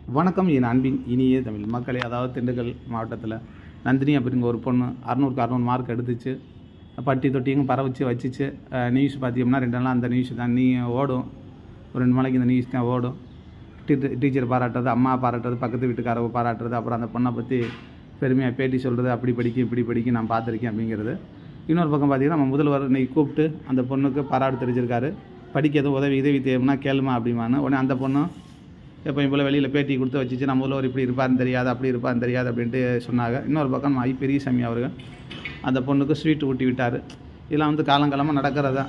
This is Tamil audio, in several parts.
வணக்கம் என் அன்பின் இனிய தமிழ் மக்களே அதாவது திண்டுக்கல் மாவட்டத்தில் நந்தினி அப்படிங்கிற ஒரு பொண்ணு அறநூறுக்கு அறநூறு மார்க் எடுத்துச்சு பட்டி தொட்டியும் பரவச்சு வச்சுச்சு நியூஸ் பார்த்தீங்கன்னா ரெண்டு நாள் அந்த நியூஸ் தான் நீ ஓடும் ஒரு ரெண்டு நாளைக்கு இந்த நியூஸ் தான் ஓடும் டீச்சர் டீச்சர் பாராட்டுறது அம்மா பாராட்டுறது பக்கத்து வீட்டுக்காரவங்க பாராட்டுறது அப்புறம் அந்த பொண்ணை பற்றி பெருமையாக பேட்டி சொல்கிறது அப்படி படிக்க இப்படி படிக்க நான் பார்த்துருக்கேன் அப்படிங்கிறது இன்னொரு பக்கம் பார்த்தீங்கன்னா நம்ம முதல்வர் இன்னைக்கு கூப்பிட்டு அந்த பொண்ணுக்கு பாராட்டு தெரிஞ்சிருக்காரு படிக்க எதுவும் உதவி உதவி தேவைன்னா கேளுமா அப்படிமான்னு உடனே அந்த பொண்ணும் எப்பயும் போல் வெளியில் பேட்டி கொடுத்து வச்சுச்சு நம்ம முதல்வர் இப்படி இருப்பாருன்னு தெரியாது அப்படி இருப்பாருன்னு தெரியாது அப்படின்ட்டு சொன்னாங்க இன்னொரு பக்கம் நம்ம ஐ பெரியசாமி அவர்கள் அந்த பொண்ணுக்கு ஸ்வீட் ஊட்டி விட்டார் இதெல்லாம் வந்து காலங்காலமாக நடக்கிறதா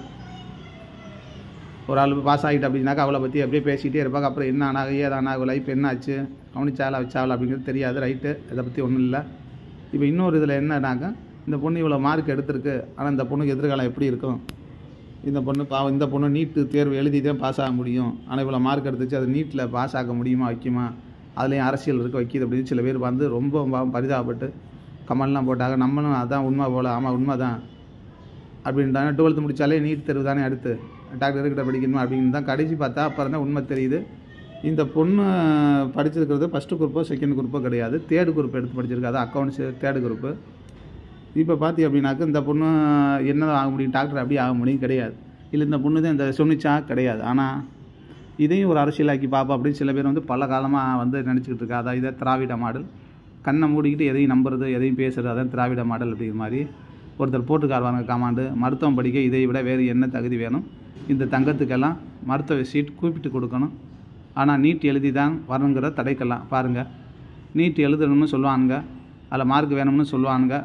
ஒரு ஆள் பாஸ் ஆகிட்டு அப்படின்னாக்கா அவளை பற்றி அப்படியே பேசிக்கிட்டே இருப்பாங்க அப்புறம் என்ன ஆனாக ஏதானாக லைஃப் என்ன ஆச்சு கவனிச்சாலா வச்சாலா அப்படிங்கிறது தெரியாது ரைட்டு இதை பற்றி ஒன்றும் இல்லை இப்போ இன்னொரு இதில் என்னன்னாக்கா இந்த பொண்ணு இவ்வளோ மார்க் எடுத்திருக்கு ஆனால் இந்த பொண்ணுக்கு எதிர்காலம் எப்படி இருக்கும் இந்த பொண்ணு பாவம் இந்த பொண்ணு நீட்டு தேர்வு எழுதி தான் பாஸ் ஆக முடியும் ஆனால் இவ்வளோ மார்க் எடுத்துச்சு அது நீட்டில் பாஸ் ஆக முடியுமா வைக்குமா அதுலேயும் அரசியல் இருக்க வைக்கிது அப்படின்னு சில பேர் வந்து ரொம்ப பாவம் பரிதாபப்பட்டு கமெண்ட்லாம் போட்டாங்க நம்மளும் அதான் உண்மை போல ஆமாம் உண்மை தான் அப்படின்ட்டாங்க டுவெல்த்து முடித்தாலே நீட் தேர்வு தானே அடுத்து டாக்டர் கிட்ட படிக்கணுமா அப்படின்னு தான் கடைசி பார்த்தா அப்புறம் தான் உண்மை தெரியுது இந்த பொண்ணு படிச்சிருக்கிறது ஃபஸ்ட்டு குரூப்போ செகண்ட் குரூப்போ கிடையாது தேர்டு குரூப் எடுத்து படிச்சிருக்கு அது அக்கௌண்ட்ஸு தேர்டு குரூப்பு இப்போ பார்த்தி அப்படின்னாக்க இந்த பொண்ணு என்ன ஆக முடியும் டாக்டர் அப்படி ஆக முடியும் கிடையாது இல்லை இந்த பொண்ணு தான் இந்த சொன்னிச்சா கிடையாது ஆனால் இதையும் ஒரு அரசியலாக்கி பார்ப்போம் அப்படின்னு சில பேர் வந்து பல காலமாக வந்து நினச்சிக்கிட்டு இருக்கா அதான் இதை திராவிட மாடல் கண்ணை மூடிக்கிட்டு எதையும் நம்புறது எதையும் பேசுறது அதான் திராவிட மாடல் அப்படிங்கிற மாதிரி ஒருத்தர் போட்டுக்காருவாங்க கமாண்டு மருத்துவம் படிக்க இதை விட வேறு என்ன தகுதி வேணும் இந்த தங்கத்துக்கெல்லாம் மருத்துவ சீட் கூப்பிட்டு கொடுக்கணும் ஆனால் நீட் எழுதி தான் வரணுங்கிற தடைக்கெல்லாம் பாருங்கள் நீட் எழுதணும்னு சொல்லுவானுங்க அதில் மார்க் வேணும்னு சொல்லுவானுங்க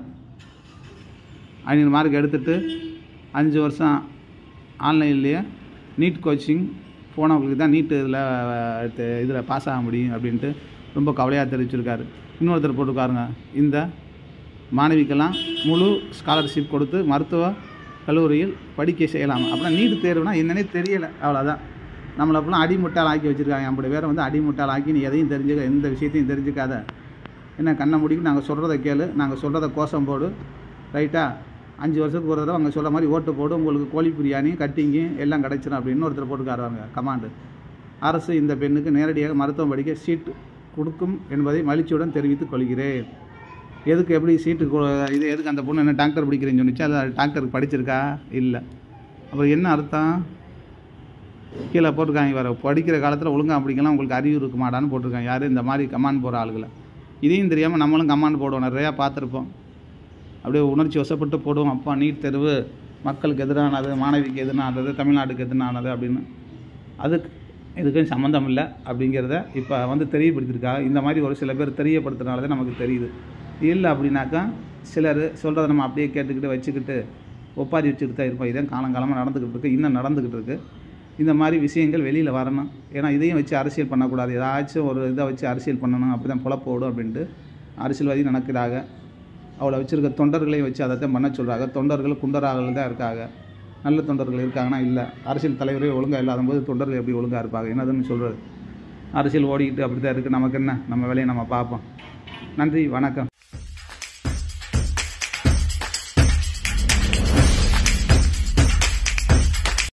ஐநூறு மார்க் எடுத்துட்டு அஞ்சு வருஷம் ஆன்லைன்லேயே நீட் கோச்சிங் போனவங்களுக்கு தான் நீட்டு இதில் இதில் பாஸ் ஆக முடியும் அப்படின்ட்டு ரொம்ப கவலையாக தெரிவிச்சிருக்காரு இன்னொருத்தர் போட்டுக்காருங்க இந்த மாணவிக்கெல்லாம் முழு ஸ்காலர்ஷிப் கொடுத்து மருத்துவ கல்லூரியில் படிக்க செய்யலாம் அப்படின்னா நீட் தேர்வுனா என்னன்னே தெரியலை அவ்வளோதான் நம்மளை அப்பெல்லாம் அடிமுட்டால் ஆக்கி வச்சுருக்காங்க அப்படி வேறு வந்து அடிமுட்டால் ஆக்கி நீ எதையும் தெரிஞ்சுக்க எந்த விஷயத்தையும் தெரிஞ்சுக்காத என்ன கண்ணை முடிக்கு நாங்கள் சொல்கிறத கேளு நாங்கள் சொல்கிறத கோஷம் போடு ரைட்டா அஞ்சு வருஷத்துக்கு ஒரு தடவை அவங்க சொல்கிற மாதிரி ஓட்டு போடு உங்களுக்கு கோழி பிரியாணி கட்டிங்கு எல்லாம் கிடச்சிடும் அப்படின்னு ஒருத்தர் போட்டுக்காருவாங்க கமாண்டு அரசு இந்த பெண்ணுக்கு நேரடியாக மருத்துவம் படிக்க சீட் கொடுக்கும் என்பதை மகிழ்ச்சியுடன் தெரிவித்துக் கொள்கிறேன் எதுக்கு எப்படி சீட்டு கொ- இது எதுக்கு அந்த பொண்ணு என்ன டாக்டர் படிக்கிறேன்னு சொன்னிச்சு அது டாக்டருக்கு படிச்சிருக்கா இல்லை அப்புறம் என்ன அர்த்தம் கீழே போட்டிருக்காங்க வேறு படிக்கிற காலத்தில் ஒழுங்கா படிக்கலாம் உங்களுக்கு அறிவு இருக்குமாடான்னு போட்டிருக்காங்க யார் இந்த மாதிரி கமாண்ட் போகிற ஆளுகளை இதையும் தெரியாமல் நம்மளும் கமாண்ட் போடுவோம் நிறையா பார்த்துருப்போம் அப்படியே உணர்ச்சி வசப்பட்டு போடுவோம் அப்பா நீட் தேர்வு மக்களுக்கு எதிரானது மாணவிக்கு எதிரானது தமிழ்நாட்டுக்கு எதிரானது அப்படின்னு அதுக்கு இதுக்கும் சம்மந்தம் இல்லை அப்படிங்கிறத இப்போ வந்து தெரியப்படுத்திருக்காங்க இந்த மாதிரி ஒரு சில பேர் தெரியப்படுத்துறதுனால தான் நமக்கு தெரியுது இல்லை அப்படின்னாக்கா சிலர் சொல்கிறத நம்ம அப்படியே கேட்டுக்கிட்டு வச்சுக்கிட்டு ஒப்பாரி வச்சுக்கிட்டு தான் இருப்போம் இதான் காலங்காலமாக நடந்துக்கிட்டு இருக்கு இன்னும் நடந்துக்கிட்டு இருக்கு இந்த மாதிரி விஷயங்கள் வெளியில் வரணும் ஏன்னா இதையும் வச்சு அரசியல் பண்ணக்கூடாது ஏதாச்சும் ஒரு இதை வச்சு அரசியல் பண்ணணும் அப்படி தான் பொழப்பு ஓடும் அப்படின்ட்டு அரசியல்வாதி நடக்கிறாங்க அவளை வச்சுருக்க தொண்டர்களையும் வச்சு அதை தான் பண்ண சொல்கிறாங்க தொண்டர்கள் குண்டராக தான் இருக்காங்க நல்ல தொண்டர்கள் இருக்காங்கன்னா இல்லை அரசியல் தலைவரே ஒழுங்காக இல்லாத போது தொண்டர்கள் எப்படி ஒழுங்காக இருப்பாங்க என்னதுன்னு சொல்கிறது அரசியல் ஓடிக்கிட்டு அப்படி தான் இருக்குது நமக்கு என்ன நம்ம வேலையை நம்ம பார்ப்போம் நன்றி வணக்கம்